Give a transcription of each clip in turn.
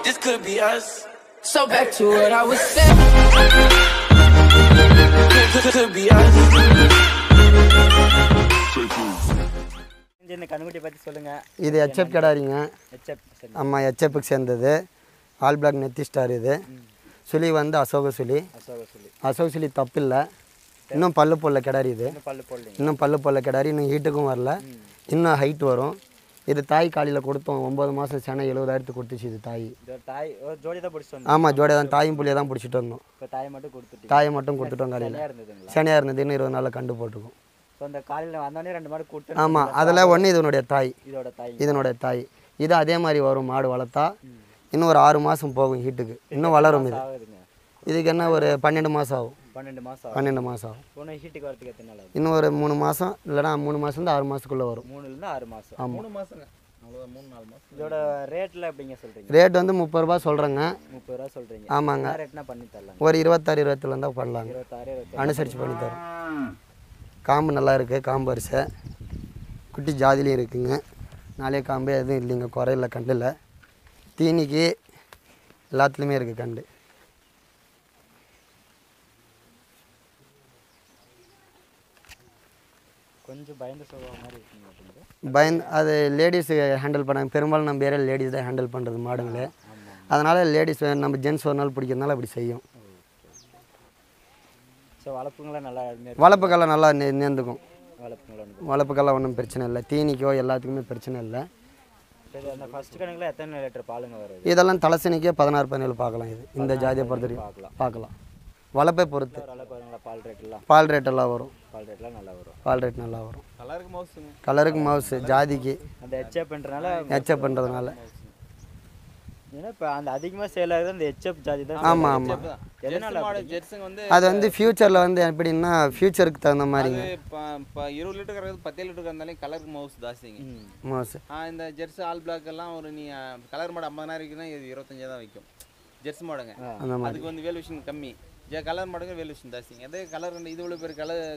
this could be us. So back to what I was saying. Could, could be us. இந்த கண்ணுக்குட்டி பற்றி சொல்லுங்க இது ஹெச்எப் கிடாரிங்க ஹெச்எப் சரி ஆமாம் ஹெச்எப்புக்கு சேர்ந்தது ஆல் பிளாக் நெத்தி ஸ்டார் இது சுழி வந்து அசோக சுழி அசோக சொல்லி அசோக சுழி தப்பில்லை இன்னும் பல்லு பொல்ல கிடாரி இது இன்னும் பல்லு போடலீங்க இன்னும் பல்லு பொல்ல கிடாரி இன்னும் ஹீட்டுக்கும் வரல இன்னும் ஹைட் வரும் இது தாய் காலையில் கொடுத்தோம் ஒம்பது மாதம் சென்னை எழுபதாயிரத்துக்கு கொடுத்துச்சு இது தாய் இது ஒரு தாய் ஒரு ஜோடி தான் பிடிச்சிட்டு வந்தோம் ஆமாம் ஜோடியாக தான் தாயும் புள்ளியை தான் பிடிச்சிட்டு வந்தோம் இப்போ தாயை மட்டும் கொடுத்துட்டீங்க தாயை மட்டும் கொடுத்துட்டோம் காலையில் சரியா இருந்ததுங்களா சனியாக இருந்தது இன்னும் இருபது நாளில் கண்டு போட்டுக்கும் ஸோ அந்த காலையில் வந்தோடனே ரெண்டு மாடு கூட்டு ஆமாம் அதில் ஒன்று இதனுடைய தாய் இதோட தாய் இதனுடைய தாய் இது அதே மாதிரி வரும் மாடு வளர்த்தா இன்னும் ஒரு ஆறு மாதம் போகும் ஹீட்டுக்கு இன்னும் வளரும் இது ஆகுதுங்க இதுக்கு என்ன ஒரு பன்னெண்டு மாதம் ஆகும் பன்னெண்டு மாதம் ஆகும் பன்னெண்டு மாதம் ஆகும் போன ஹீட்டுக்கு வரதுக்கு எத்தனை நாள் ஆகுது இன்னும் ஒரு மூணு மாதம் இல்லைனா மூணு மாதம் ஆறு மாதத்துக்குள்ளே வரும் மூணுலேருந்து ஆறு மாதம் மூணு மாசங்க அவ்வளோதான் மூணு நாலு மாசம் இதோட ரேட்டில் எப்படிங்க சொல்கிறீங்க ரேட் வந்து முப்பது ரூபா சொல்கிறேங்க முப்பது ரூபா சொல்கிறீங்க ஆமாங்க என்ன ரேட்னா பண்ணி தரலாங்க ஒரு இருபத்தாறு இருபத்துல இருந்தால் பண்ணலாங்க இருபத்தாறு இருபத்தி அனுசரித்து பண்ணி தரோம் காம்பு நல்லா இருக்குது காம்பு அரிசை குட்டி ஜாதிலையும் இருக்குங்க நாளே காம்பு எதுவும் இல்லைங்க குறையில கண்டில் தீனிக்கு எல்லாத்துலேயுமே இருக்குது கண்டு கொஞ்சம் பயந்து சொல்கிற மாதிரி இருக்குங்க அப்படிங்க பயந்து அது லேடிஸ் ஹேண்டில் பண்ணாங்க பெரும்பாலும் நம்ம ஏரியா லேடிஸ் தான் ஹேண்டில் பண்ணுறது மாடுங்களே அதனால் லேடிஸ் நம்ம ஜென்ஸ் ஒரு நாள் பிடிக்கிறதுனால அப்படி செய்யும் ஸோ வளர்ப்புங்களாம் நல்லா அருமையாக வளர்ப்புக்கெல்லாம் நல்லா நே நேர்ந்துக்கும் வளர்ப்புங்களா வளர்ப்புக்கெல்லாம் ஒன்றும் பிரச்சனை இல்லை தீனிக்கோ எல்லாத்துக்குமே பிரச்சனை இல்லை சரி அந்த ஃபர்ஸ்ட் கணக்கில் எத்தனை லிட்டர் பாலுங்க வருது இதெல்லாம் தலசனிக்கே பதினாறு பதினேழு பார்க்கலாம் இது இந்த ஜாதியை பொறுத்த வரைக்கும் பார்க்கலாம் பார்க்கலாம் வளர்ப்பை பொறுத்து ஓரளவு பாருங்களா பால் ரேட்லாம் பால் ரேட் எல்லாம் வரும் பால் ரேட்லாம் நல்லா வரும் பால் ரேட் நல்லா வரும் கலருக்கு மவுசுங்க கலருக்கு மவுஸ் ஜாதிக்கு அந்த ஹெச்எப்ன்றனால ஹெச்அப் பண்ணுறதுனால ஏன்னா இப்போ அந்த அதிகமாக சேல் ஆகுது அந்த ஹெச்எப் ஜாதி தான் ஆமாம் ஆமாம் ஜெர்சி மாடு ஜெர்சிங்க வந்து அது வந்து ஃப்யூச்சரில் வந்து எப்படின்னா ஃப்யூச்சருக்கு தகுந்த மாதிரிங்க இப்போ இப்போ இருபது லிட்டர் கறக்குது பத்து லிட்டர் இருந்தாலும் கலருக்கு மவுஸ் ஜாஸ்திங்க மவுஸ் ஆ, இந்த ஜெர்சி ஆல் பிளாக் எல்லாம் ஒரு நீ கலர் மாடு ஐம்பதாயிரம் விற்குதுன்னா இது இருபத்தஞ்சா தான் விற்கும் ஜெர்சி மாடுங்க அந்த மாதிரி அதுக்கு வந்து வேல்யூஷன் கம்மி ஜெ கலர் மாடுங்க வேல்யூஷன் ஜாஸ்திங்க அதே கலர் கண்டு இது இவ்வளோ பேர் கலர்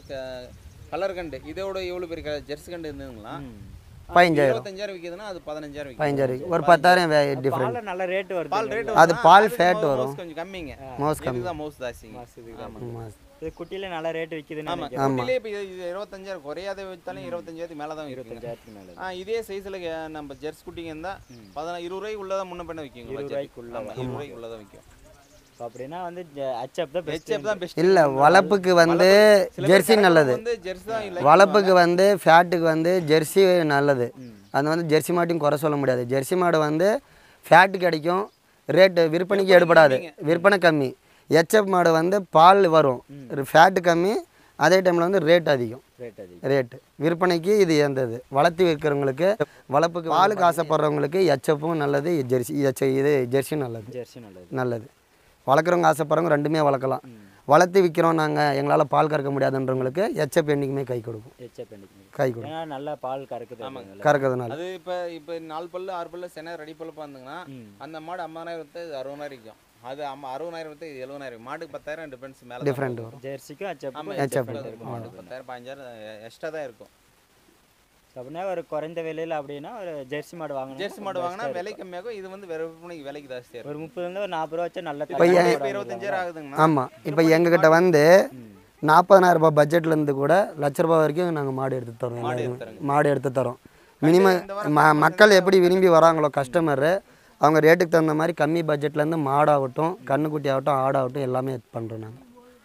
கலர் கண்டு இதோட எவ்வளோ பேர் க- ஜெர்சி கண்டு இருந்ததுங்களா பதினஞ்சாயிரம் இருபத்தஞ்சாயிரம் விற்கிதுன்னா அது பதினஞ்சாயிரம் விற்கும் பதினஞ்சாயிரம் ஒரு பத்தாயிரம் டிஃப்ரெண்ட் பாலில் நல்ல ரேட் வருது பால் ரேட் அது பால் ஃபேட் வரும் கொஞ்சம் கம்மிங்க மவுஸ் கம்மி இதுதான் மவுஸ் ஜாஸ்திங்க மவுஸ். இது குட்டியில் நல்ல ரேட் விற்கிதுன்னு ஆமா நினைக்கிறேன் குட்டிலே இப்போ இது இது இருபத்தஞ்சாயிரம் குறையாத வச்சாலும் இருபத்தஞ்சாயிரத்துக்கு மேலே தான் விற்குங்க இருபத்தஞ்சாயிரத்துக்கு மேலே ஆ இதே சைஸில் நம்ம ஜெர்ஸ் குட்டிங்க இருந்தால் பதினா இருபது ரூபாய்க்கு உள்ளதான் முன்ன பண்ண விற்குங்க இருபது ரூபாய்க்குள்ள ஆமாம் இருபது ரூபாய்க்கு உள்ளதான் விற்கும் ஸோ அப்படின்னா வந்து ஹெச்எப் தான் பெஸ்ட் ஹெச்எஃப் தான் பெஸ்ட் இல்லை வளர்ப்புக்கு வந்து ஜெர்சி நல்லது வந்து ஜெர்சி தான் இல்லை வளர்ப்புக்கு வந்து ஃபேட்டுக்கு வந்து ஜெர்சி நல்லது அது வந்து ஜெர்சி மாட்டையும் குறை சொல்ல முடியாது ஜெர்சி மாடு வந்து ஃபேட்டு கிடைக்கும் ரேட்டு விற்பனைக்கு எடுபடாது விற்பனை கம்மி எச்எஃப் மாடு வந்து பால் வரும் ஃபேட்டு கம்மி அதே டைமில் வந்து ரேட் அதிகம் ரேட் அதிகம் ரேட்டு விற்பனைக்கு இது எந்தது வளர்த்து வைக்கிறவங்களுக்கு வளர்ப்புக்கு பாலுக்கு ஆசைப்படுறவங்களுக்கு எச்எஃப்பும் நல்லது ஜெர்சி எச் இது ஜெர்சியும் நல்லது ஜெர்சி நல்லது நல்லது வளர்க்குறவங்க ஆசைப்படுறவங்க ரெண்டுமே வளர்க்கலாம் வளர்த்து விற்கிறோம் நாங்கள் எங்களால் பால் கறக்க முடியாதுன்றவங்களுக்கு எச்எப் என்றைக்குமே கை கொடுக்கும் ஹெச்எப் பண்ணிக்கணும் கை கொடுக்கும் ஏன்னா நல்லா பால் கறக்குது அப்படிங்கறதுனால. கறக்கிறதுனால அது இப்போ இப்போ நாலு பல்லு ஆறு பல்லு சென்னை ரெடி பல்லு பார்த்துங்கன்னா அந்த மாடு ஐம்பதாயிரம் விற்று இது அறுபதாயிரம் விற்கும் அது அம்மா அறுபதாயிரம் விற்று இது எழுபதாயிரம் மாட்டுக்கு பத்தாயிரம் டிஃபரன்ஸ் மேலே டிஃப்ரெண்ட் வரும் ஜெர்சிக்கும் ஹெச்எப்புக்கும் ஆமாம் HF மாட்டுக்கு பத்தாயிரம் பதினஞ்சாயிரம் எக்ஸ்ட்ரா தான் இருக்கும் அப்படின்னா ஒரு குறைந்த விலையில் அப்படின்னா ஒரு ஜெர்சி மாடு வாங்கணும் ஜெர்சி மாடு வாங்கினா விலை கம்மியாகும் இது வந்து வேற விற்பனைக்கு விலைக்கு ஜாஸ்தியாக இருக்கும் ஒரு முப்பதுலேருந்து ஒரு நாற்பது ரூபா வச்சா நல்ல இப்போ தரமான ஏன் மாடு இப்போ வாங்கலாம். இருபத்தஞ்சாயிரம் ஆகுதுங்கண்ணா ஆமாம் இப்போ எங்ககிட்ட வந்து நாற்பதனாயிரம் ரூபாய் பட்ஜெட்லேருந்து கூட லட்ச ரூபாய் வரைக்கும் நாங்கள் மாடு எடுத்து தரோம் எல்லாருக்குமே. மாடு எடுத்து தரோம் மினிமம் ம மக்கள் எப்படி விரும்பி வராங்களோ கஸ்டமரு அவங்க ரேட்டுக்கு தகுந்த மாதிரி கம்மி பட்ஜெட்லேருந்து மாடாகட்டும் கண்ணுக்குட்டி ஆகட்டும் ஆடாகட்டும் எல்லாமே பண்ணுறோம் நாங்கள்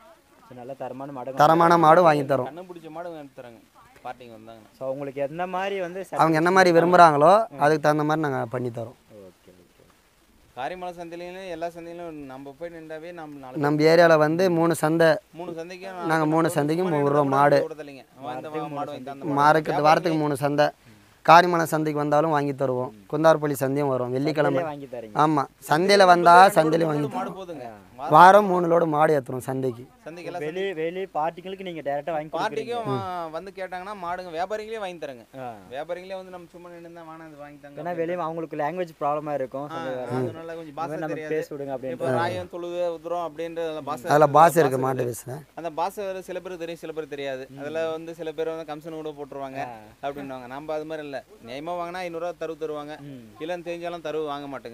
ஸோ நல்ல தரமான மாடு தரமான மாடு வாங்கி தரோம் கண்ணு பிடிச்ச மாடு எடுத்துறாங்க பார்ட்டிங்க வந்தாங்க ஸோ உங்களுக்கு எந்த மாதிரி வந்து அவங்க என்ன மாதிரி விரும்புகிறாங்களோ அதுக்கு தகுந்த மாதிரி நாங்கள் பண்ணி தரோம் ஓகே ஓகே காரியமலை சந்தையிலும் எல்லா சந்தையிலும் நம்ம போய் நின்றாவே நம்ம நாலு நம்ம ஏரியாவில் வந்து மூணு சந்தை மூணு சந்தைக்கும் நாங்கள் மூணு சந்தைக்கும் விடுறோம் மாடு விடுறதில்லைங்க இந்த மாடு வாங்கி தந்த மார்க்கெட் வாரத்துக்கு மூணு சந்தை காரிமலை சந்தைக்கு வந்தாலும் வாங்கி தருவோம் குந்தார்பள்ளி சந்தையும் வரும் வெள்ளிக்கிழமை வாங்கி தரீங்க ஆமாம் சந்தையில் வந்தால் சந்தையில வாங்கி மாடு தருவோம் போதுங்க வாரம் மூணு லோடு மாடு ஏற்றுறோம் சந்தைக்கு சந்தைக்கு எல்லாம் வெளி வெளி பார்ட்டிங்களுக்கு நீங்கள் டேரெக்டாக வாங்கி கொடுக்குறீங்க பார்ட்டிக்கும் ஆ, வந்து கேட்டாங்கன்னா மாடுங்க வியாபாரிகளே வாங்கி தரங்க ஆ. வியாபாரிகளே வந்து நம்ம சும்மா நின்று தான் வாங்க இது வாங்கி தாங்க ஏன்னா வெளியே அவங்களுக்கு லாங்குவேஜ் ப்ராப்ளமாக இருக்கும் ஆ, அதனால கொஞ்சம் பாசை நம்ம தெரியாது பேச விடுங்க இப்போ அப்படின்ட்டு ராயம் தொழுது உதுறோம் அப்படின்ற பாசை அதில் பாஸ் இருக்குது மாட்டு பேசுகிறேன் அந்த பாசை வேறு சில பேர் தெரியும் சில பேர் தெரியாது அதில் வந்து சில பேர் வந்து கமிஷன் கூட போட்டுருவாங்க அப்படின்னுவாங்க நம்ம அது மாதிரி இல்லை நியமாக வாங்கினா ஐநூறுரூவா தருவு தருவாங்க இல்லைன்னு தெரிஞ்சாலும் தருவு வாங்க மாட்டேங்க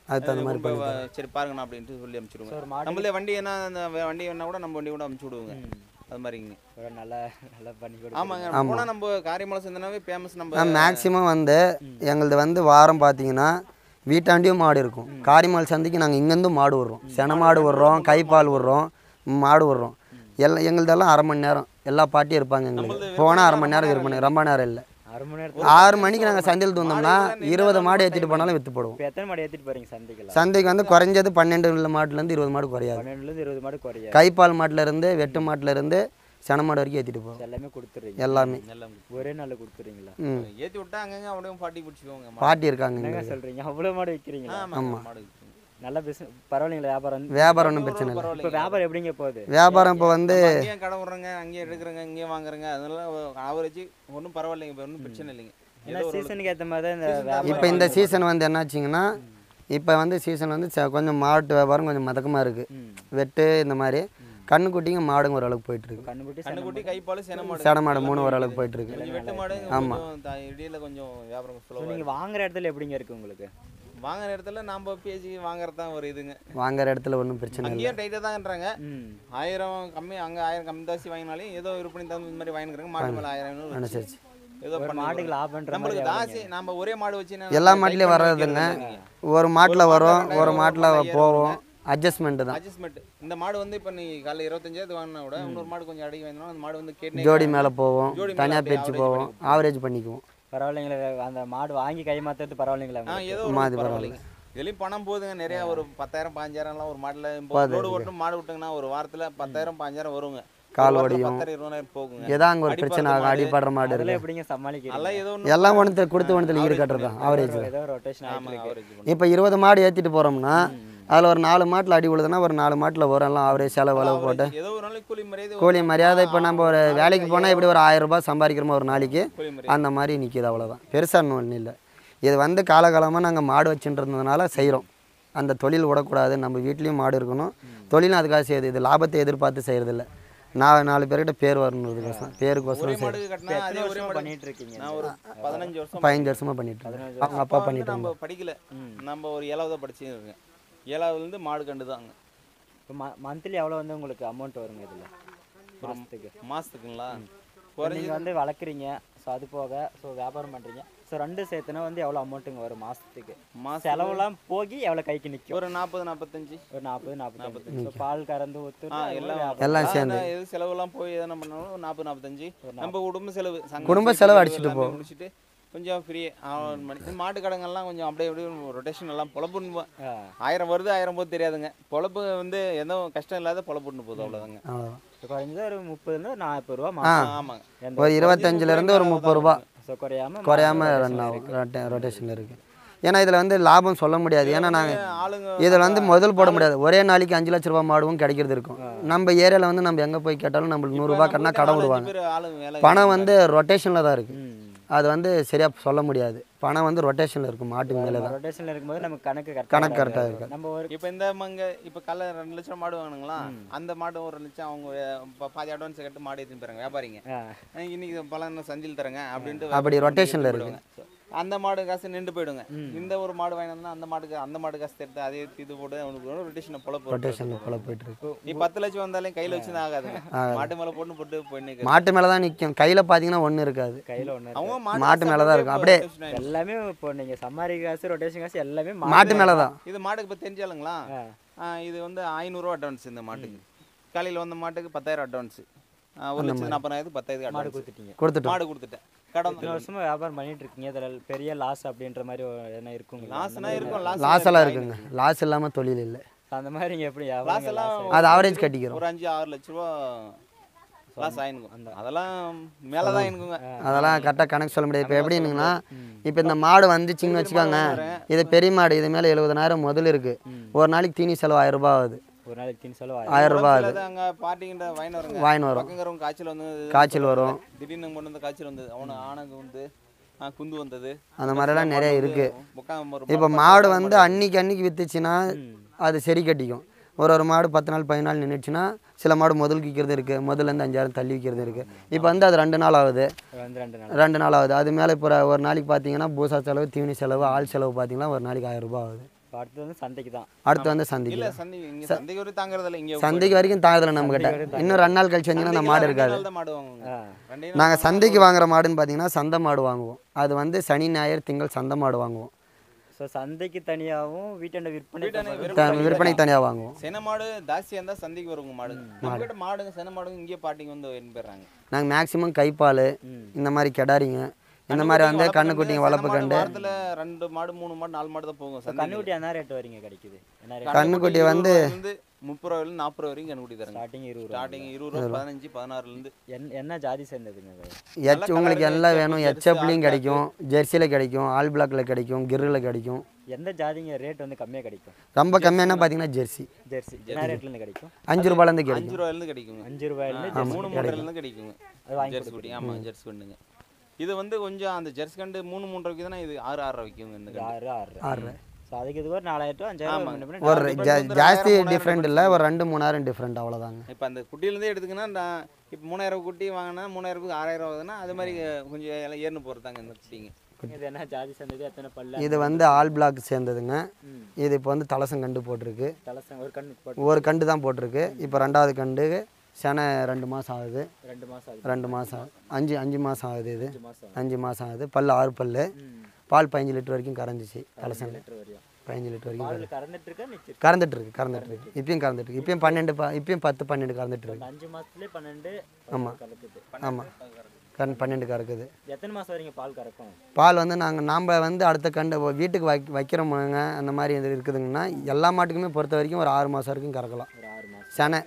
அதுக்கு தகுந்த மாதிரி கொண்டு பண்ணி போய் சரி பாருங்கண்ணா அப்படின்ட்டு சொல்லி அனுப்பிச்சிடுவோங்க ஸோ ஒரு மாடு நம்மளே வண்டி என்ன அந்த வே- வண்டி வேணா கூட நம்ம வண்டி கூட அனுப்பிச்சு விடுவோங்க அது மாதிரிங்க ஒரு நல்லா நல்லா பண்ணி கொடுங்க ஆமாங்க போனால் நம்ம காரியமலை சேர்ந்தனாவே ஃபேமஸ் நம்ம மேக்ஸிமம் வந்து எங்களது வந்து வாரம் பார்த்தீங்கன்னா வீட்டாண்டியும் மாடு இருக்கும் காரிமால் சந்தைக்கு நாங்கள் இங்கேருந்து மாடு விடுறோம் சென மாடு விடுறோம் கைப்பால் விடுறோம் மாடு விடுறோம் எல்லாம் எங்களுதெல்லாம் அரை மணி நேரம் எல்லா பாட்டியும் இருப்பாங்க எங்களுக்கு போனால் அரை மணி நேரம் விற்பனை ரொம்ப நேரம் இல்லை அரை மணி நேரத்தில் ஆறு மணிக்கு நாங்கள் சந்தையில் தந்தோம்னா இருபது மாடு ஏற்றிட்டு போனாலும் விற்று போடுவோம் இப்போ எத்தனை மாடு ஏற்றிட்டு போகிறீங்க சந்தைக்கெல்லாம் சந்தைக்கு வந்து குறைஞ்சது பன்னெண்டு உள்ள மாட்டுலேருந்து இருபது மாடு குறையாது பன்னெண்டுலேருந்து இருபது மாடு குறையாது கைப்பால் மாட்டுல இருந்து வெட்டு மாட்டுல இருந்து சென மாடு வரைக்கும் ஏற்றிட்டு போவோம் எல்லாமே கொடுத்துட்றீங்க எல்லாமே எல்லாம் ஒரே நாளில் கொடுத்துறீங்களா ம் ஏற்றி விட்டா அங்கங்க அப்படியே பாட்டி பிடிச்சிக்குவோங்க பாட்டி இருக்காங்க என்னங்க இங்க. சொல்கிறீங்க அவ்வளோ மாடு விற்கிறீங்களா ஆமாம் மாடு இருக்குங்க. நல்ல பிஸ்னஸ் பரவாயில்லைங்களா வியாபாரம் வியாபாரம் ஒன்றும் பிரச்சனை இல்லை இப்போ வியாபாரம் எப்படிங்க போகுது வியாபாரம் இப்போ வந்து நம்ம அங்கேயும் கடை விடுறோங்க அங்கேயும் எடுக்கிறோங்க இங்கேயும் வாங்குறேங்க அதனால ஆவரேஜ் ஒன்றும் பரவாயில்லைங்க இப்போ ஒன்றும் பிரச்சனை இல்லைங்க ஏன்னா சீசனுக்கு ஏற்ற மாதிரி தான் இந்த வியாபாரம் இப்போ இந்த சீசன் வந்து என்னாச்சுங்கன்னா இப்போ வந்து சீசன் வந்து ச- கொஞ்சம் மாட்டு வியாபாரம் கொஞ்சம் மதக்கமாக இருக்குது வெட்டு இந்த மாதிரி கண்ணுக்குட்டிங்க மாடுங்க ஓரளவுக்கு போயிட்டு இருக்கு கண்ணுக்குட்டி கண்ணுக்குட்டி கைப்பால் சேன மாடு சேட மாடு மூணு ஓரளவுக்கு போயிட்டு இருக்கு கொஞ்சம் வெட்டு மாடு கொஞ்சம் த- இடையில கொஞ்சம் வியாபாரம் ஸோ சுலபம் நீங்கள் வாங்குற இடத்துல எப்படிங்க இருக்கு உங்களுக்கு வாங்குற இடத்துல நாம பேசி வாங்குறது தான் ஒரு இதுங்க வாங்குற இடத்துல ஒன்றும் பிரச்சனை இல்லை அங்கேயும் டைட்டாக தான்ன்றாங்க ம் ஆயிரம் கம்மி அங்கே ஆயிரம் கம்மி தாசி வாங்கினாலும் ஏதோ விற்பனை தகுந்த மாதிரி வாங்கிக்கிறாங்க மாட்டு மேலே ஆயிரம் ஐநூறு வச்சு அனுசரிச்சு ஏதோ ஒரு பண்ணி மாட்டுக்கு லாபன்ற மாதிரி நம்மளுக்கு தாசி நம்ம ஒரே மாடு வச்சு என்ன எல்லா நம்ம மாட்டுலேயும் டைட் பண்ணி வர்றதுங்க வைக்கிறது ஒரு மாட்டில் வரும் ஒரு ரெண்டாயிரம், மாட்டில் ஐயாயிரம் போவோம் அட்ஜஸ்ட்மெண்ட் தான் அட்ஜஸ்ட்மெண்ட் இந்த மாடு வந்து இப்போ நீ காலைல இருபத்தஞ்சாயிரத்து வாங்கினா கூட இன்னொரு மாடு கொஞ்சம் அடங்கி வாங்கினா அந்த மாடு வந்து கேட்டு ஜோடி மேலே போவோம் ஜோடி மேல தனியாக அப்படியே பிரித்து average போவோம் ஆவரேஜ் பண்ணிக்குவோம் பரவாயில்லைங்களா அந்த மாடு வாங்கி கை மாத்துறது பரவாயில்லைங்களா ஆ உங்களுக்கு? ஏதோ ஒரு மாது பரவாயில்லைங்க இதுலயும் பணம் போகுதுங்க நிறைய ஒரு பத்தாயிரம் பாஞ்சாயிரம்லாம் ஒரு மாடுல லோடு ஓட்டும் மாடு விட்டுங்கன்னா ஒரு வாரத்துல பத்தாயிரம் பாஞ்சாயிரம் வருங்க கால் ஒரு வாரத்துல ஒடியும். பத்தாயிரம் இருபதாயிரம் போகுங்க ஏதோ அங்கே ஒரு அடிபடுற பிரச்சனை ஆகும் மாடு. அடிப்படுற மாடு அதெல்லாம் இருக்கு எப்படிங்க சமாளிக்கிறீங்க அதெல்லாம் ஏதோ ஒன்று எல்லாம் ஒன்று கொடுத்து ஒன்றுல ஈடு கட்டுறது தான் ஆவரேஜ் ஏதோ ரொட்டேஷன் ஆகிட்டு ஆமாங்க இருக்கு அவரேஜ் இப்போ இருபது மாடு ஏற்றிட்டு போகிறோம்னா அதில் ஒரு நாலு மாட்டில் அடி விழுதுன்னா ஒரு நாலு மாட்டில் வரும் எல்லாம் ஆவரேஜ் செலவு அளவு போட்டு ஏதோ ஒரு நாளைக்கு கூலி மரியாதை கூலி மரியாதை இப்போ நம்ம ஒரு வேலைக்கு போனால் எப்படி ஒரு ஆயிரம் ரூபாய் சம்பாதிக்கிறோமோ ஒரு நாளைக்கு கூலி மரியாதை அந்த மாதிரி நிற்கிது அவ்வளோதான் பெருசாக ஒன்றும் இல்லை இது வந்து காலகாலமாக நாங்கள் மாடு வச்சுட்டு இருந்ததுனால செய்கிறோம் அந்த தொழில் விடக்கூடாது நம்ம வீட்லேயும் மாடு இருக்கணும் தொழிலும் அதுக்காக செய்யுது இது லாபத்தை எதிர்பார்த்து செய்கிறதில்ல நான் நாலு பேர்கிட்ட பேர் வரணுன்றதுக்கோசரம் ஒரே பேருக்கோசரம் செய்யும் மாடுக்கு கட்டினா அதே ஒரே மாடு பண்ணிட்டு இருக்கீங்க நான் ஒரு பதினஞ்சு வருஷம் பதினஞ்சு வருஷமாக பண்ணிட்டு இருக்கேன் அவங்க அப்பா வந்து பண்ணிட்டு நம்ம படிக்கல நம்ம ஒரு ஏழாவது படிச்சுருக்கேன் ஏழாவதுலேருந்து மாடு கண்டு தாங்க இப்போ மந்த்லி எவ்வளோ வந்து உங்களுக்கு அமௌண்ட் வருங்க இதில் மாதத்துக்கு மாசத்துக்குங்களா நீங்கள் வந்து வளர்க்குறீங்க ஸோ அது போக ஸோ வியாபாரம் பண்ணுறீங்க ஸோ ரெண்டு சேர்த்துனா வந்து எவ்வளோ அமௌண்ட்டுங்க வரும் மாதத்துக்கு மாசம் செலவுலாம் போகி எவ்வளோ கைக்கு நிற்கும் ஒரு நாற்பது நாற்பத்தஞ்சு ஒரு நாற்பது நாற்பத்தஞ்சு ஸோ பால் கறந்து ஊற்று ஆ எல்லாம் எல்லாம் ஆ, சேர்ந்து. நான் எது செலவுலாம் போய் எதனா பண்ணாலும் ஒரு நாற்பது நாற்பத்தஞ்சு நம்ம குடும்ப செலவு சங்கம் குடும்ப சேர்த்து செலவு எல்லாமே அடிச்சிட்டு போ. முடிச்சிட்டு கொஞ்சம் ஃப்ரீ மணி மாட்டு கடைங்கள்லாம் கொஞ்சம் அப்படியே அப்படியே ரொட்டேஷன் எல்லாம் பொழப்புன்னு ஆ ஆயிரம் வருது ஆயிரம் போது தெரியாதுங்க பொழப்பு வந்து எதுவும் கஷ்டம் இல்லாத பொழப்புன்னு போகுது அவ்வளோதாங்க அவ்வளோதான் இப்போ குறைஞ்சது ஒரு முப்பதுலேருந்து நாற்பது ரூபா ஆ மாதம் ஆமாங்க எந்த ஒரு இருபத்தஞ்சிலேருந்து ஒரு முப்பது ரூபா ஸோ குறையாம குறையாம ரன் ஆகும் ரொட்டேஷனில் இருக்குது ஏன்னா இதில் வந்து லாபம் சொல்ல முடியாது ஏன்னா நாங்கள் ஆளுங்க இதில் வந்து முதல் போட முடியாது ஒரே நாளைக்கு அஞ்சு லட்ச ரூபா மாடுவும் கிடைக்கிறது இருக்கும் நம்ம ஏரியாவில் வந்து நம்ம எங்கே போய் கேட்டாலும் நம்மளுக்கு நூறுரூபா கட்டினா கடை விடுவாங்க பேர் ஆளுங்க வேலை பணம் வந்து ரொட்டேஷனில் தான் இருக்குது ம் அது வந்து சரியாக சொல்ல முடியாது பணம் வந்து ரொட்டேஷனில் இருக்கும் மாட்டுக்கு மேலே தான் ரொட்டேஷனில் இருக்கும்போது நமக்கு கணக்கு கரெக்டாக கணக்கு கரெக்டாக இருக்கு நம்ம ஒரு இப்போ இந்த மங்க இப்போ கல்ல ரெண்டு லட்சம் மாடு வாங்கினுங்களா அந்த மாடு ஒரு லட்சம் அவங்க ப- பாதி அட்வான்ஸ் கட்டு மாடு எடுத்துன்னு போறாங்க வியாபாரிங்க ஆ அஹ் இன்னைக்கு பல சந்தையில் தரங்க அப்படின்ட்டு அப்படி வியாபாரி rotationல எடுத்துட்டு போயிடுவாங்க. அந்த மாடு காசு நின்று போயிடுங்க இந்த ஒரு மாடு வாங்கினா அந்த மாடுக்கு அந்த மாடு காசு எடுத்து அதே இது போட்டு அவனுக்கு ரொட்டேஷன் பொழப்பு ரொட்டேஷனில் போல போயிட்டு இருக்கு நீ பத்து லட்சம் வந்தாலும் கையில வச்சு தான் ஆகாதுங்க மாட்டு மேல போட்டு போட்டு போயின்னு மாட்டு மேலே தான் நிற்கும் கையில் பார்த்தீங்கன்னா ஒன்றும் இருக்காது கையில் ஒன்று அவங்க மாட்டு மேல தான் இருக்கும். அப்படியே எல்லாமே இப்போ நீங்கள் சம்மாரி காசு ரொட்டேஷன் காசு எல்லாமே மாட்டு மேலே தான் இது மாட்டுக்கு இப்போ தெரிஞ்சாலுங்களா ஆ. ஆ, இது வந்து ஐநூறுரூவா அட்வான்ஸ் இந்த மாட்டுக்கு காலையில் வந்த மாட்டுக்கு பத்தாயிரம் அட்வான்ஸ் ஒரு லட்சத்து நாற்பதாயிரத்துக்கு பத்தாயிரத்துக்கு மாடு அட்வான்ஸ் கொடுத்துட்டீங்க கொடுத்துட்டோம் மாடு கொடுத்துட்டேன் கடன் இத்தனை வருஷமா வியாபாரம் பண்ணிட்டு இருக்கீங்க இதில் பெரிய லாஸ் அப்படின்ற மாதிரி ஒரு எதனா இருக்குங்களா லாஸ்னா இருக்கும் லாஸ் லாஸ் எல்லாம் இருக்குங்க லாஸ் இல்லாமல் தொழில் இல்லை அந்த மாதிரி நீங்கள் எப்படி லாஸ் வியாபாரம் எல்லாம் அது ஆவரேஜ் கட்டிக்கிறோம் ஒரு அஞ்சு ஆறு லட்ச ரூபா லாஸ் ஆயிருக்கும் அதெல்லாம் மேலே தான் இருக்குங்க அதெல்லாம் கரெக்டாக கணக்கு சொல்ல முடியாது இப்போ எப்படின்னுங்கன்னா இப்போ இந்த மாடு வந்துச்சிங்கன்னு வச்சுக்கோங்க இது பெரிய மாடு இது மேலே எழுபதனாயிரம் முதல் இருக்குது ஒரு நாளைக்கு தீனி செலவு ஆயிரம் ரூபாய் ஆகுது ஒரு நாளைக்கு தீனி செலவு ஆயிரம் ஆயிரம் ரூபாய் ஆகுது அது அங்கே பாட்டிங்கிட்ட வாங்கிட்டு வருங்க வாங்கின்னு வரும் பக்கங்கிறவங்க காய்ச்சல் வந்து காய்ச்சல் வரும் திடீர்னு கொண்டு வந்து காய்ச்சல் வந்தது அவனுக்கு ஆனங்க வந்து ஆ, குந்து வந்தது அந்த மாதிரிலாம் நிறைய இருக்குது முக்கால் ஒரு இப்போ மாடு வந்து அன்னைக்கு அன்னைக்கு வித்துச்சுன்னா அது சரி கட்டிக்கும் ஒரு ஒரு மாடு பத்து நாள் பதினாலு நாள் நின்றுச்சுன்னா சில மாடு முதல் விற்கிறது இருக்குது முதல்லேருந்து அஞ்சாயிரம் தள்ளி விற்கிறது இருக்குது இப்போ வந்து அது ரெண்டு நாள் ஆகுது வந்து ரெண்டு நாள் ரெண்டு நாள் ஆகுது அது மேலே இப்போ ஒரு நாளைக்கு பார்த்தீங்கன்னா பூசா செலவு தீவனி செலவு ஆள் செலவு பார்த்தீங்கன்னா ஒரு நாளைக்கு ஆயிரம் ரூபாய் ஆகுது இப்போ அடுத்து வந்து சந்தைக்கு தான் அடுத்து வந்து சந்தைக்கு இல்ல சந்தை இங்க சந்தைக்கு வரைக்கும் தாங்குறது இல்ல இங்க சந்தைக்கு வரைக்கும் தாங்கதில்ல நம்ம கிட்ட இன்னும் ரெண்டு நாள் கழிச்சு வந்தீங்கன்னா அந்த மாடு இருக்காது தான் மாடு வாங்குவாங்க ஆ ரெண்டே நாங்கள் சந்தைக்கு வாங்குற மாடுன்னு பார்த்தீங்கன்னா சந்தை மாடு வாங்குவோம் அது வந்து சனி ஞாயிறு திங்கள் சந்தை மாடு வாங்குவோம் ஸோ சந்தைக்கு தனியாகவும் வீட்டாண்ட விற்பனை வீட்டாண்ட தனியாவும் த- விற்பனைக்கு தனியாக வாங்குவோம் சென மாடு ஜாஸ்தியா இருந்தா சந்தைக்கு வருங்க மாடு நம்ம கிட்ட மாடுங்க சென மாடுங்க இங்கே பாட்டிங்க வந்து போயிடுறாங்க நாங்கள் மேக்ஸிமம் கைப்பால் இந்த மாதிரி கெடாரிங்க இந்த மாதிரி வந்து கண்ணுக்குட்டிங்க வளர்ப்பு கண்டு வாரத்துல ரெண்டு மாடு மூணு மாடு நாலு மாடு தான் போகும் சந்தைக்கு கண்ணுக்குட்டி என்ன ரேட் வரீங்க கிடைக்குது என்ன ரேட் கண்ணுக்குட்டி வந்து வந்து முப்பது ரூபாயில நாற்பது ரூபா வரைக்கும் கண்ணுக்குட்டி தராங்க ஸ்டார்டிங் இருபது ரூபா ஸ்டார்டிங் இருபது ரூபா பதினஞ்சு பதினாறுல இருந்து என் என்ன ஜாதி சேர்ந்ததுங்க அது எச் உங்களுக்கு எல்லாம் வேணும் ஹெச்எப்லையும் கிடைக்கும் ஜெர்சியில் கிடைக்கும் ஆல் பிளாக்கில் கிடைக்கும் கிரில் கிடைக்கும் எந்த ஜாதிங்க ரேட் வந்து கம்மியாக கிடைக்கும் ரொம்ப கம்மியான பார்த்தீங்கன்னா ஜெர்சி ஜெர்சி என்ன ரேட்லேருந்து கிடைக்கும் அஞ்சு ரூபாயிலேருந்து கிடைக்கும் அஞ்சு ரூபாயில இருந்து கிடைக்குங்க அஞ்சு ரூபாயிலேருந்து மூணு மூன்றரை இருந்து கிடைக்குங்க அது வாங்கி ஜெர்சி குட்டி ஆமா ஜெர்சி கண்டுங்க இது வந்து கொஞ்சம் அந்த ஜெர்சி கண்டு மூணு மூன்றரை விற்குதுன்னா இது ஆறு ஆறு விற்குங்க இந்த கண்டு. ஆறு ஆறு ஆறு ஸோ அதுக்கு இது ஒரு நாலாயிரம் ரூபா அஞ்சாயிரம் ஆமா. முன்ன பின்ன ஒரு different ஜா- வந்து ஜாஸ்தி ரெண்டாயிரம், டிஃப்ரெண்ட் இல்லை ஒரு ரெண்டு மூணாயிரம் டிஃப்ரெண்ட் அவ்வளோதாங்க இப்போ அந்த குட்டியிலேருந்தே எடுத்துக்கினா நான் இப்போ மூணாயிரம் குட்டி வாங்கினா மூணாயிரம் ஆறாயிரம் ஆகுதுன்னா அது மாதிரி கொஞ்சம் எல்லாம் ஏறினு போகிறதாங்க இந்த குட்டிங்க இது என்ன ஜாதி சேர்ந்தது எத்தனை பல்ல இது வந்து ஆல் பிளாக் சேர்ந்ததுங்க ம். இது இப்போ வந்து தலசம் கண்டு போட்டிருக்கு தலசம் ஒரு கண்ணு போட்டு ஒரு கண்டு தான் போட்டிருக்கு இப்போ ரெண்டாவது கண்டு செனை ரெண்டு மாதம் ஆகுது ரெண்டு மாதம் ஆகுது ரெண்டு மாதம் அஞ்சு அஞ்சு மாதம் ஆகுது இது அஞ்சு மாதம் அஞ்சு மாதம் ஆகுது பல்லு ஆறு பல்லு ம் பால் பதினஞ்சு லிட்டர் வரைக்கும் கரைஞ்சிச்சு தலசம் லிட்டர் வரையும் பதினஞ்சு லிட்டர் வரைக்கும் பால் கறந்துட்டு இருக்கா நிச்சயம் கறந்துட்டு இருக்கு கறந்துட்டு இருக்கு இப்பயும் கறந்துட்டு இருக்கு இப்பயும் பன்னெண்டு ப இப்பயும் பத்து பன்னெண்டு கறந்துட்டு இருக்கு இந்த அஞ்சு மாதத்துலேயே பன்னெண்டு ஆமா. கலக்குது ஆமாம் கண் பன்னெண்டு கறக்குது எத்தனை மாதம் வரைக்கும் பால் கறக்கும் பால் வந்து நாங்கள் நாம் வந்து அடுத்த கண்டு வ- வீட்டுக்கு வை வைக்கிறோமுங்க அந்த மாதிரி இது இருக்குதுங்கன்னா எல்லா மாட்டுக்குமே பொறுத்த வரைக்கும் ஒரு ஆறு மாதம் வரைக்கும் கறக்கலாம் ஒரு ஆறு மாதம் செனை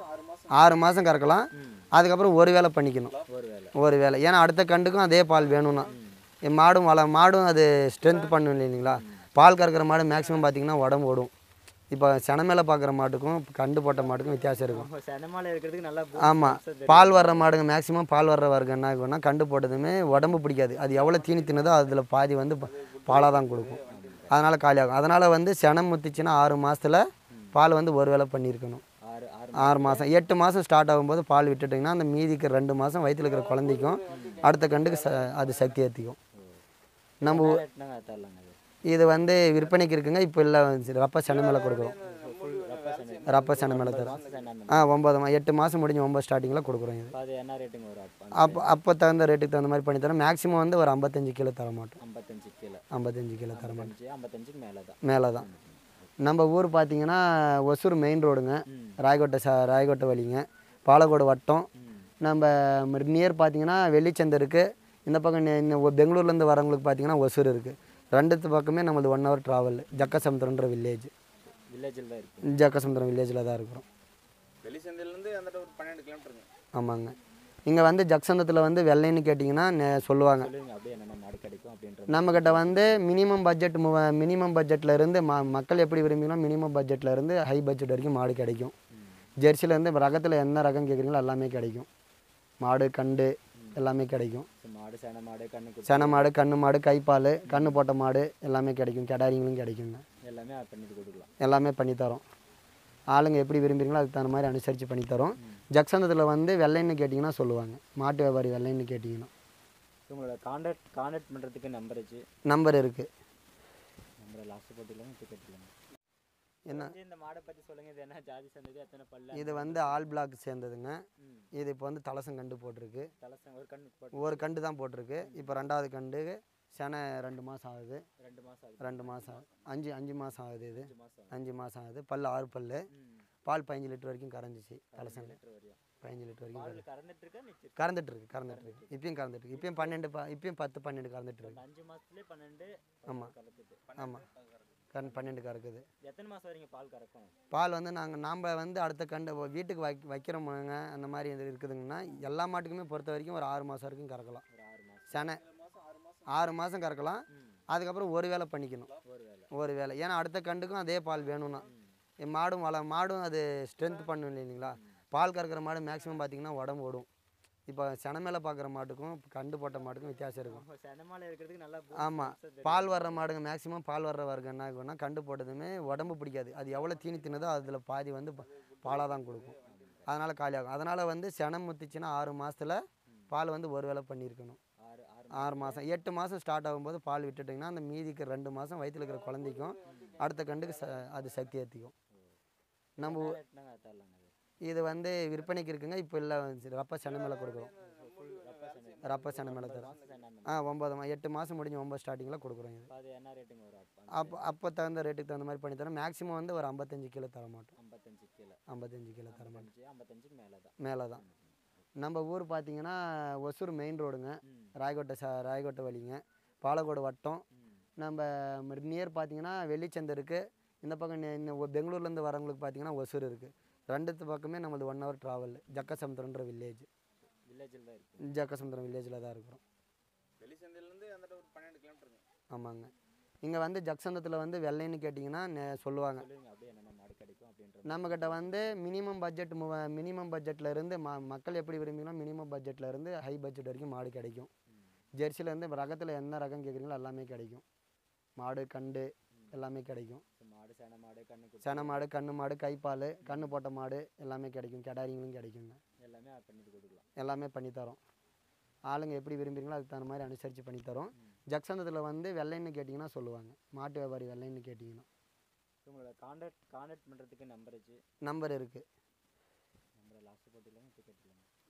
ஆறு மாதம் கறக்கலாம் அதுக்கப்புறம் ஒரு வேளை பண்ணிக்கணும் ஒரு வேலை ஒரு வேளை ஏன்னா அடுத்த கண்டுக்கும் அதே பால் வேணும்னா என் மாடும் வள மாடும் அது ஸ்ட்ரென்த் பண்ணும் இல்லைங்களா பால் கறக்கிற மாடு மேக்ஸிமம் பார்த்தீங்கன்னா உடம்பு ஓடும் இப்போ சென மேலே பார்க்குற மாட்டுக்கும் கண்டு போட்ட மாட்டுக்கும் வித்தியாசம் இருக்கும் இப்போ செனமால இருக்கிறதுக்கு நல்லா ஆமாம் பால் வர்ற மாடுங்க மேக்ஸிமம் பால் வர்ற வர்க்கம் என்ன ஆகும்னா கண்டு போட்டதுமே உடம்பு பிடிக்காது அது எவ்வளோ தீனி தின்னதோ அதில் பாதி வந்து பாலாக தான் கொடுக்கும் அதனால் காலியாகும் அதனால் வந்து செனம் முத்திச்சுன்னா ஆறு மாதத்தில் பால் வந்து ஒரு வேளை பண்ணியிருக்கணும் ஆறு ஆறு ஆறு மாதம் எட்டு மாதம் ஸ்டார்ட் ஆகும்போது பால் விட்டுட்டிங்கன்னா அந்த மீதிக்கு ரெண்டு மாதம் வயித்துல இருக்கிற குழந்தைக்கும் அடுத்த கண்டுக்கு ச அது சக்தி ஏற்றிக்கும் நம்ம ஊ- எட்டுனாங்க தரலாங்க அது இது வந்து விற்பனைக்கு இருக்குங்க இப்போ இல்லை ரப்ப சென மேலே கொடுக்குறோம் ஃபுல் ரப்பா சென்னை ரப்ப சென மேலே தரும் மாதம் சென்னை அந்த ஆ ஒம்பது மா எட்டு மாதம் முடிஞ்சு ஒம்பது ஸ்டார்டிங்கில் கொடுக்குறோம் இது அப்போ அது என்ன ரேட்டுங்க வரும் அப்போ அப்போ அப்போ தகுந்த ரேட்டுக்கு தகுந்த மாதிரி பண்ணி தரோம் மேக்ஸிமம் வந்து ஒரு ஐம்பத்தஞ்சு கிலோ தர மாட்டோம் ஐம்பத்தஞ்சு கிலோ ஐம்பத்தஞ்சு கிலோ தர மாட்டோம் அஞ்சு ஐம்பத்தஞ்சுக்கு மேலே தான் மேலே தான் நம்ம ஊர் பார்த்தீங்கன்னா ஒசூர் மெயின் ரோடுங்க ம் ராயக்கோட்டை ச ராயக்கோட்டை வழிங்க பாலக்கோடு வட்டம் ம் நம்ம நியர் பார்த்தீங்கன்னா வெள்ளிச்சந்தை இருக்குது இந்த பக்கம் நெ- இந்த ஒ- பெங்களூர்லேருந்து வரவங்களுக்கு பார்த்தீங்கன்னா ஒசூர் இருக்குது ரெண்டுத்து பக்கமே நம்மளது ஒன் ஹவர் ட்ராவல் ஜக்கசமுத்திரன்ற வில்லேஜ் வில்லேஜில் தான் இருக்குது ஜக்கசமுத்திரம் வில்லேஜில் தான் இருக்கிறோம் வெளிச்சந்தையிலேருந்து அந்த ஒரு பன்னெண்டு கிலோமீட்டருங்க ஆமாங்க இங்கே வந்து ஜக்சந்தத்தில் வந்து வெள்ளைன்னு கேட்டிங்கன்னா நெ- சொல்லுவாங்க சொல்லுங்க அப்படியே என்னென்ன மாடு கிடைக்கும் அப்படின்ற நம்மக்கிட்ட வந்து மினிமம் பட்ஜெட் மினிமம் பட்ஜெட்டில் இருந்து ம மக்கள் எப்படி விரும்பினா மினிமம் பட்ஜெட்டில் இருந்து ஹை பட்ஜெட் வரைக்கும் மாடு கிடைக்கும் ஜெர்சிலேருந்து ரகத்தில் என்ன ரகம் கேட்குறீங்களோ எல்லாமே கிடைக்கும் மாடு கண்டு எல்லாமே கிடைக்கும் So, மாடு சேனை மாடு கண்ணு குட்டி சென மாடு கண்ணு மாடு கைப்பால் கண்ணு போட்ட மாடு எல்லாமே கிடைக்கும் கெடாரிங்களும் கிடைக்குங்க எல்லாமே பண்ணிட்டு கொடுக்கலாம் எல்லாமே பண்ணித்தரோம் ஆளுங்க எப்படி விரும்புறீங்களோ அதுக்கு தகுந்த மாதிரி அனுசரித்து பண்ணித்தரோம் ஜக்சந்தத்தில் வந்து வெள்ளைன்னு கேட்டிங்கன்னா சொல்லுவாங்க மாட்டு வியாபாரி வெள்ளைன்னு கேட்டிங்கன்னா உங்களோட கான்டாக்ட் கான்டாக்ட் பண்ணுறதுக்கு நம்பர் வச்சு நம்பர் இருக்குது நம்பரை லாஸ்ட் போட்டிடலாம் டிக்கெட் இல்லைங்க என்ன இந்த மாடை பற்றி சொல்லுங்க இது என்ன ஜாதி சேர்ந்தது எத்தனை பல்ல இது வந்து ஆல் பிளாக் சேர்ந்ததுங்க ம் இது இப்போ வந்து தலசம் கண்டு போட்டிருக்கு தலசம் ஒரு கண்ணு போட்டு ஒரு கண்டு தான் போட்டிருக்கு இப்போ ரெண்டாவது கண்டு செனை ரெண்டு மாதம் ஆகுது ரெண்டு மாதம் ஆகுது ரெண்டு மாதம் அஞ்சு அஞ்சு மாதம் ஆகுது இது அஞ்சு மாதம் அஞ்சு மாதம் ஆகுது பல்லு ஆறு பல்லு ம் பால் பதினஞ்சு லிட்டர் வரைக்கும் கரைஞ்சிச்சு தலசம் லிட்டர் வரையும் பதினஞ்சு லிட்டர் வரைக்கும் பால் கறந்துட்டு இருக்கா நிச்சயம் கறந்துட்டு இருக்கு கறந்துட்டு இருக்கு இப்பயும் கறந்துட்டு இருக்கு இப்பயும் பன்னெண்டு ப இப்பயும் பத்து பன்னெண்டு கறந்துட்டு இருக்கு அஞ்சு மாதத்துலேயே பன்னெண்டு ஆமா. கலக்குது ஆமாம் கண் பன்னெண்டு கறக்குது எத்தனை மாதம் வரைக்கும் பால் கறக்கும் பால் வந்து நாங்கள் நாம் வந்து அடுத்த கண்டு வ- வீட்டுக்கு வை வைக்கிறோமுங்க அந்த மாதிரி இது இருக்குதுங்கன்னா எல்லா மாட்டுக்குமே பொறுத்த வரைக்கும் ஒரு ஆறு மாதம் வரைக்கும் கறக்கலாம் ஒரு ஆறு மாதம் செனை ஆறு மாதம் கறக்கலாம் ம் அதுக்கப்புறம் ஒரு வேளை பண்ணிக்கணும் ஒரு வேலை ஒரு வேளை ஏன்னா அடுத்த கண்டுக்கும் அதே பால் வேணும்னா என் மாடும் வள மாடும் அது ஸ்ட்ரென்த் பண்ணும் இல்லைங்களா பால் கறக்கிற மாடு மேக்ஸிமம் பார்த்தீங்கன்னா உடம்பு ஓடும் இப்போ சென மேலே பார்க்குற மாட்டுக்கும் கண்டு போட்ட மாட்டுக்கும் வித்தியாசம் இருக்கும் இப்போ செனமால இருக்கிறதுக்கு நல்லா ஆமாம் பால் வர்ற மாடுங்க மேக்ஸிமம் பால் வர்ற வர்க்கம் என்ன ஆகும்னா கண்டு போட்டதுமே உடம்பு பிடிக்காது அது எவ்வளோ தீனி தின்னதோ அதில் பாதி வந்து பாலாக தான் கொடுக்கும் அதனால் காலியாகும் அதனால் வந்து செனம் முத்திச்சுன்னா ஆறு மாதத்தில் பால் வந்து ஒரு வேளை பண்ணியிருக்கணும் ஆறு ஆறு ஆறு மாதம் எட்டு மாதம் ஸ்டார்ட் ஆகும்போது பால் விட்டுட்டிங்கன்னா அந்த மீதிக்கு ரெண்டு மாதம் வயித்துல இருக்கிற குழந்தைக்கும் அடுத்த கண்டுக்கு ச அது சக்தி ஏற்றிக்கும் நம்ம ஊ- ரேட்னாங்க தரலாங்க அது இது வந்து விற்பனைக்கு இருக்குங்க இப்போ இல்லை ரப்ப சென்னை மேலே கொடுக்குறோம் ஃபுல் ரப்பா சென்னை ரப்ப சென்னை மேலே தரோம் சென்னை ஆ ஒம்பது மா எட்டு மாதம் முடிஞ்சு ஒம்பது ஸ்டார்டிங்கில் கொடுக்குறோம் இது இப்போ அது என்ன ரேட்டுங்க வரும் அப்போ அப்போ அப்போ தகுந்த ரேட்டுக்கு தகுந்த மாதிரி பண்ணி தரோம் மேக்ஸிமம் வந்து ஒரு ஐம்பத்தஞ்சு கிலோ தர மாட்டோம் ஐம்பத்தஞ்சு கீழே ஐம்பத்தஞ்சு கிலோ தர மாட்டோம் அஞ்சு ஐம்பத்தஞ்சுக்கு மேலே தான் மேலே தான் நம்ம ஊர் பார்த்தீங்கன்னா ஒசூர் மெயின் ரோடுங்க ராயகோட்டை ச ராயகோட்டை வழிங்க பாலக்கோடு வட்டம் நம்ம நியர் பார்த்தீங்கன்னா வெள்ளிச்சந்தை இருக்குது இந்த பக்கம் நெ- இந்த ஒ- பெங்களூர்லேருந்து வரவங்களுக்கு பார்த்தீங்கன்னா ஒசூர் இருக்குது ரெண்டுத்து பக்கமே நம்மளது ஒன் ஹவர் ட்ராவல் ஜக்கசமுத்திரன்ற வில்லேஜ் வில்லேஜில் தான் இருக்குது ஜக்கசமுத்திரம் வில்லேஜில் தான் இருக்கிறோம் வெளிச்சந்தையிலேருந்து அந்த ஒரு பன்னெண்டு கிலோமீட்டருங்க ஆமாங்க இங்கே வந்து ஜக்சந்தத்தில் வந்து வெள்ளைன்னு கேட்டிங்கன்னா நெ- சொல்லுவாங்க சொல்லுங்க அப்படியே என்னென்ன மாடு கிடைக்கும் அப்படின்ற நம்மக்கிட்ட வந்து மினிமம் பட்ஜெட் மினிமம் பட்ஜெட்டில் இருந்து ம மக்கள் எப்படி விரும்பிங்களோ மினிமம் பட்ஜெட்டில் இருந்து ஹை பட்ஜெட் வரைக்கும் மாடு கிடைக்கும் ஜெர்சியில் இருந்து ரகத்தில் என்ன ரகம் கேட்குறீங்களோ எல்லாமே கிடைக்கும் மாடு கண்டு எல்லாமே கிடைக்கும் So, மாடு சேனை மாடு கண்ணு குட்டி சென மாடு கண்ணு மாடு கைப்பால் கண்ணு போட்ட மாடு எல்லாமே கிடைக்கும் கிடாரிங்களும் கிடைக்குங்க எல்லாமே பண்ணிட்டு கொடுக்கலாம் எல்லாமே பண்ணித்தரோம் ஆளுங்க எப்படி விரும்புறீங்களோ அதுக்கு தகுந்த மாதிரி அனுசரித்து பண்ணித்தரோம் ஜக்சந்தத்தில் வந்து வெள்ளைன்னு கேட்டிங்கன்னா சொல்லுவாங்க மாட்டு வியாபாரி வெள்ளைன்னு கேட்டிங்கன்னா So, உங்களோட கான்டாக்ட் கான்டாக்ட் பண்ணுறதுக்கு நம்பர் வச்சு நம்பர் இருக்குது நம்பரை லாஸ்ட்டு போட்டுக்கலாம் இப்போ கேட்டுக்கலாம்